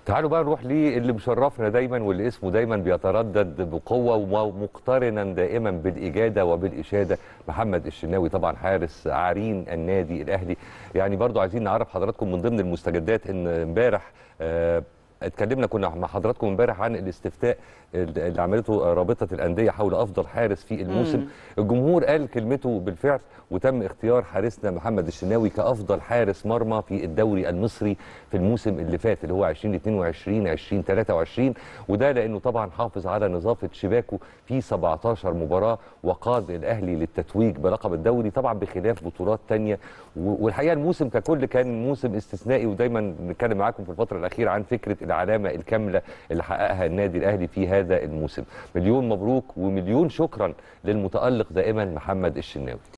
تعالوا بقى نروح للي مشرفنا دايما واللي اسمه دايما بيتردد بقوه ومقترنا دائما بالاجاده وبالاشاده محمد الشناوي طبعا حارس عرين النادي الاهلي يعني برضو عايزين نعرف حضراتكم من ضمن المستجدات ان امبارح آه اتكلمنا كنا مع حضراتكم امبارح عن الاستفتاء اللي عملته رابطه الانديه حول افضل حارس في الموسم مم. الجمهور قال كلمته بالفعل وتم اختيار حارسنا محمد الشناوي كافضل حارس مرمى في الدوري المصري في الموسم اللي فات اللي هو 2022 2023 وده لانه طبعا حافظ على نظافه شباكه في 17 مباراه وقاد الاهلي للتتويج بلقب الدوري طبعا بخلاف بطولات تانية و- والحقيقه الموسم ككل كان موسم استثنائي ودايما بنتكلم معاكم في الفتره الاخيره عن فكره العلامه الكامله اللي حققها النادي الاهلي في هذا الموسم مليون مبروك ومليون شكرا للمتالق دائما محمد الشناوي